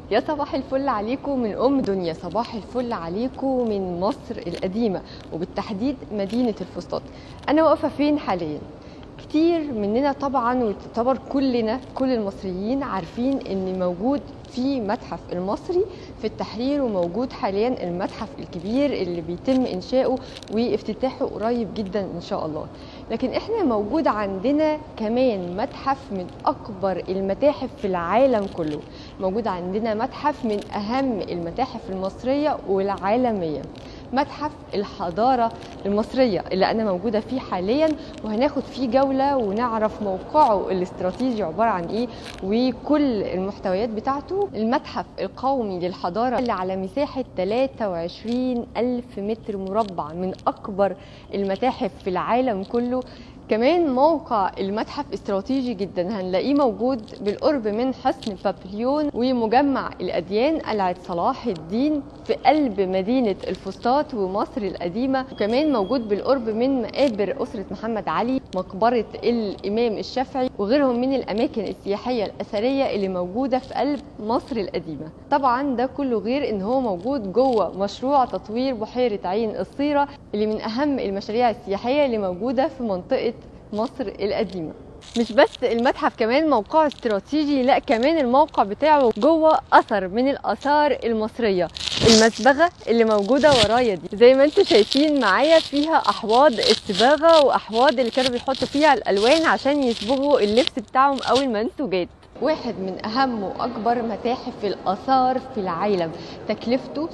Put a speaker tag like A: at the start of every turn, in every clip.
A: يا صباح الفل عليكم من ام دنيا صباح الفل عليكم من مصر القديمه وبالتحديد مدينه الفسطاط انا واقفه فين حاليا كتير مننا طبعا وتعتبر كلنا كل المصريين عارفين ان موجود في متحف المصري في التحرير وموجود حاليا المتحف الكبير اللي بيتم انشاؤه وافتتاحه قريب جدا ان شاء الله لكن احنا موجود عندنا كمان متحف من اكبر المتاحف في العالم كله موجود عندنا متحف من اهم المتاحف المصريه والعالميه متحف الحضارة المصرية اللي أنا موجودة فيه حاليا وهناخد فيه جولة ونعرف موقعه الاستراتيجي عبارة عن إيه وكل المحتويات بتاعته المتحف القومي للحضارة اللي على مساحة 23 ألف متر مربع من أكبر المتاحف في العالم كله كمان موقع المتحف استراتيجي جدا هنلاقيه موجود بالقرب من حصن بابليون ومجمع الأديان قلعة صلاح الدين في قلب مدينة الفسطاط ومصر القديمة وكمان موجود بالقرب من مقابر أسرة محمد علي مقبرة الإمام الشافعي وغيرهم من الأماكن السياحية الأثرية اللي موجودة في قلب مصر القديمة طبعا ده كله غير ان هو موجود جوه مشروع تطوير بحيرة عين الصيرة اللي من أهم المشاريع السياحية اللي موجودة في منطقة مصر القديمة مش بس المتحف كمان موقعه استراتيجي لا كمان الموقع بتاعه جوه اثر من الاثار المصريه المسبغه اللي موجوده ورايا دي زي ما انتم شايفين معايا فيها احواض الصباغه واحواض اللي كانوا بيحطوا فيها الالوان عشان يصبغوا اللبس بتاعهم او المنسوجات واحد من أهم وأكبر متاحف الآثار في العالم تكلفته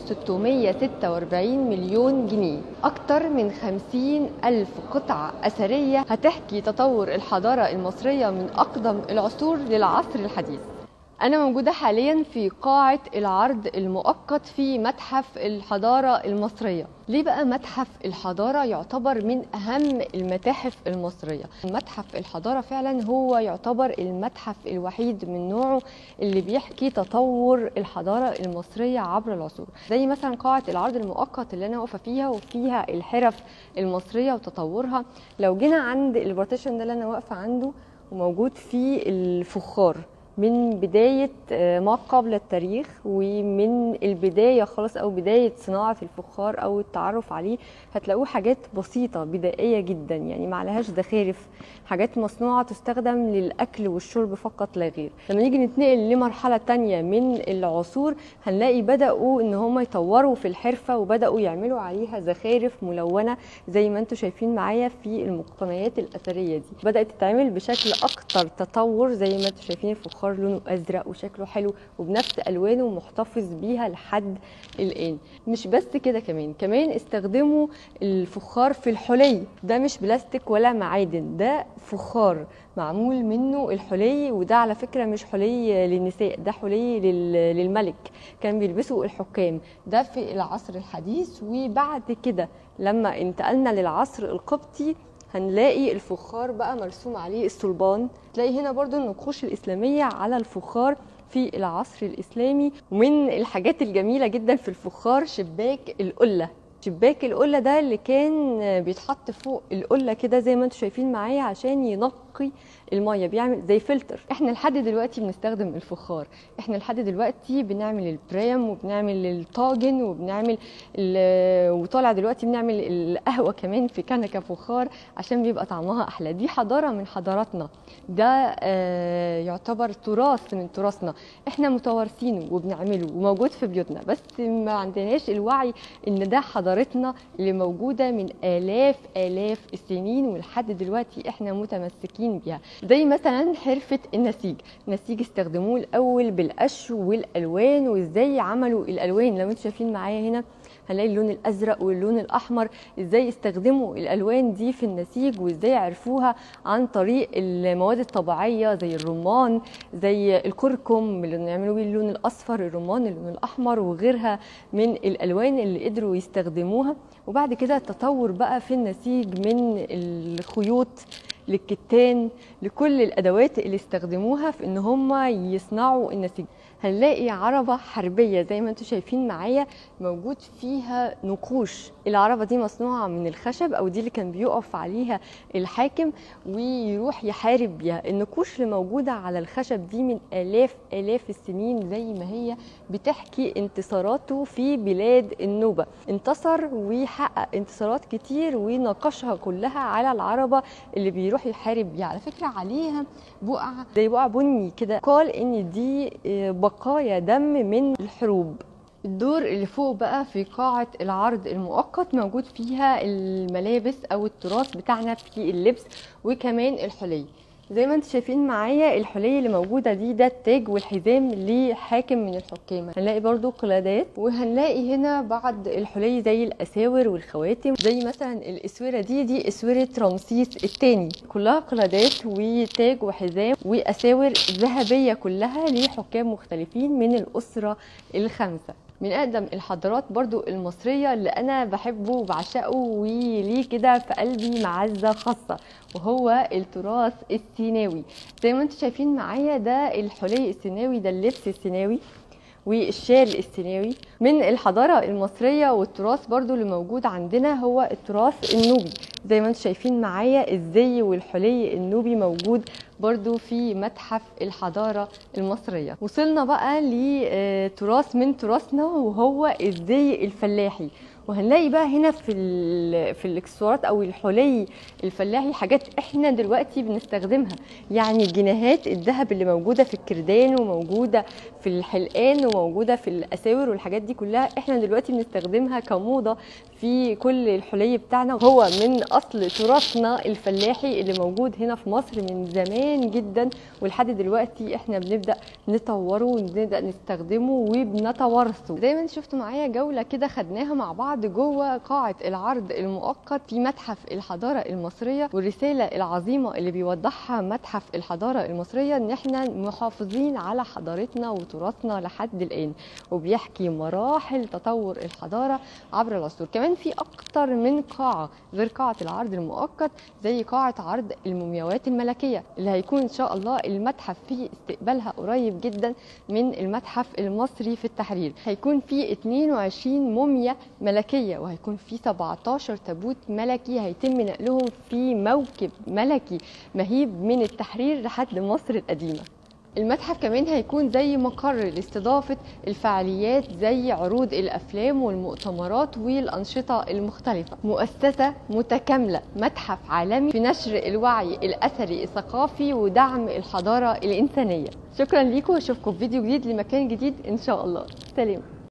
A: 646 مليون جنيه أكتر من 50 ألف قطعة أثرية هتحكي تطور الحضارة المصرية من أقدم العصور للعصر الحديث أنا موجودة حاليا في قاعة العرض المؤقت في متحف الحضارة المصرية ليه بقى متحف الحضارة يعتبر من أهم المتاحف المصرية متحف الحضارة فعلا هو يعتبر المتحف الوحيد من نوعه اللي بيحكي تطور الحضارة المصرية عبر العصور زي مثلا قاعة العرض المؤقت اللي أنا واقفة فيها وفيها الحرف المصرية وتطورها لو جينا عند البارتيشن ده اللي أنا واقفة عنده وموجود فيه الفخار من بداية ما قبل التاريخ ومن البداية خالص أو بداية صناعة الفخار أو التعرف عليه هتلاقوه حاجات بسيطة بدائية جدا يعني ما عليهاش زخارف حاجات مصنوعة تستخدم للأكل والشرب فقط لا غير لما نيجي نتنقل لمرحلة تانية من العصور هنلاقي بدأوا إن هم يطوروا في الحرفة وبدأوا يعملوا عليها زخارف ملونة زي ما انتم شايفين معايا في المقتنيات الأثرية دي بدأت تتعمل بشكل أكتر تطور زي ما انتم شايفين الفخار الفخار لونه ازرق وشكله حلو وبنفس الوانه محتفظ بيها لحد الان مش بس كده كمان كمان استخدموا الفخار في الحلي ده مش بلاستيك ولا معادن ده فخار معمول منه الحلي وده على فكره مش حلي للنساء ده حلي للملك كان بيلبسوا الحكام ده في العصر الحديث وبعد كده لما انتقلنا للعصر القبطي هنلاقي الفخار بقى مرسوم عليه الصلبان تلاقي هنا برضو النقوش الإسلامية على الفخار في العصر الإسلامي ومن الحاجات الجميلة جدا في الفخار شباك القلة شباك القله ده اللي كان بيتحط فوق القله كده زي ما انتم شايفين معايا عشان ينقي الميه بيعمل زي فلتر احنا لحد دلوقتي بنستخدم الفخار احنا لحد دلوقتي بنعمل البريم وبنعمل الطاجن وبنعمل وطالع دلوقتي بنعمل القهوه كمان في كنكه فخار عشان بيبقى طعمها احلى دي حضاره من حضاراتنا ده آه يعتبر تراث من تراثنا احنا متوارثينه وبنعمله وموجود في بيوتنا بس ما عندناش الوعي ان ده حضارتنا اللي موجوده من الاف الاف السنين ولحد دلوقتي احنا متمسكين بيها زي مثلا حرفه النسيج النسيج استخدموه الاول بالقش والالوان وازاي عملوا الالوان لو انتم شايفين معايا هنا هنلاقي اللون الازرق واللون الاحمر ازاي استخدموا الالوان دي في النسيج وازاي عرفوها عن طريق المواد الطبيعيه زي الرمان زي الكركم اللي بنعملوا بيه اللون الاصفر الرمان اللون الاحمر وغيرها من الالوان اللي قدروا يستخدموها وبعد كده التطور بقى في النسيج من الخيوط للكتان لكل الادوات اللي استخدموها في ان هم يصنعوا النسيج هنلاقي عربة حربية زي ما انتم شايفين معايا موجود فيها نقوش العربة دي مصنوعة من الخشب او دي اللي كان بيقف عليها الحاكم ويروح يحارب بيها النقوش اللي موجودة على الخشب دي من آلاف آلاف السنين زي ما هي بتحكي انتصاراته في بلاد النوبة انتصر وحقق انتصارات كتير وناقشها كلها على العربة اللي بيروح يحارب بيها على فكرة عليها بقع زي بقع بني كده قال ان دي بقايا دم من الحروب الدور اللي فوق بقى في قاعة العرض المؤقت موجود فيها الملابس أو التراث بتاعنا في اللبس وكمان الحلي زي ما انتم شايفين معايا الحلي اللي موجوده دي ده التاج والحزام لحاكم من الحكام هنلاقي برضو قلادات وهنلاقي هنا بعض الحلي زي الاساور والخواتم زي مثلا الاسوره دي دي اسوره رمسيس الثاني كلها قلادات وتاج وحزام واساور ذهبيه كلها لحكام مختلفين من الاسره الخمسه من اقدم الحضارات برضو المصريه اللي انا بحبه وبعشقه وليه كده في قلبي معزه خاصه وهو التراث السيناوي زي ما انتم شايفين معايا ده الحلي السيناوي ده اللبس السيناوي والشال السيناوي من الحضارة المصرية والتراث برضو اللي موجود عندنا هو التراث النوبي زي ما انتم شايفين معايا الزي والحلي النوبي موجود برضو في متحف الحضارة المصرية وصلنا بقى لتراث من تراثنا وهو الزي الفلاحي وهنلاقي بقى هنا في في الاكسسوارات او الحلي الفلاحي حاجات احنا دلوقتي بنستخدمها يعني الجنيهات الذهب اللي موجوده في الكردان وموجوده في الحلقان وموجوده في الاساور والحاجات دي كلها احنا دلوقتي بنستخدمها كموضه في كل الحلي بتاعنا هو من اصل تراثنا الفلاحي اللي موجود هنا في مصر من زمان جدا ولحد دلوقتي احنا بنبدا نطوره ونبدا نستخدمه وبنتوارثه زي ما انتم شفتوا معايا جوله كده خدناها مع بعض جوه قاعه العرض المؤقت في متحف الحضاره المصريه والرساله العظيمه اللي بيوضحها متحف الحضاره المصريه ان احنا محافظين على حضارتنا وتراثنا لحد الان وبيحكي مراحل تطور الحضاره عبر العصور كمان في اكتر من قاعه غير قاعه العرض المؤقت زي قاعه عرض المومياوات الملكيه اللي هيكون ان شاء الله المتحف فيه استقبالها قريب جدا من المتحف المصري في التحرير هيكون فيه 22 موميا ملكيه وهيكون فيه 17 تابوت ملكي هيتم نقلهم في موكب ملكي مهيب من التحرير لحد مصر القديمه المتحف كمان هيكون زي مقر لاستضافة الفعاليات زي عروض الأفلام والمؤتمرات والأنشطة المختلفة مؤسسة متكاملة متحف عالمي في نشر الوعي الأثري الثقافي ودعم الحضارة الإنسانية شكرا لكم واشوفكم في فيديو جديد لمكان جديد إن شاء الله سلام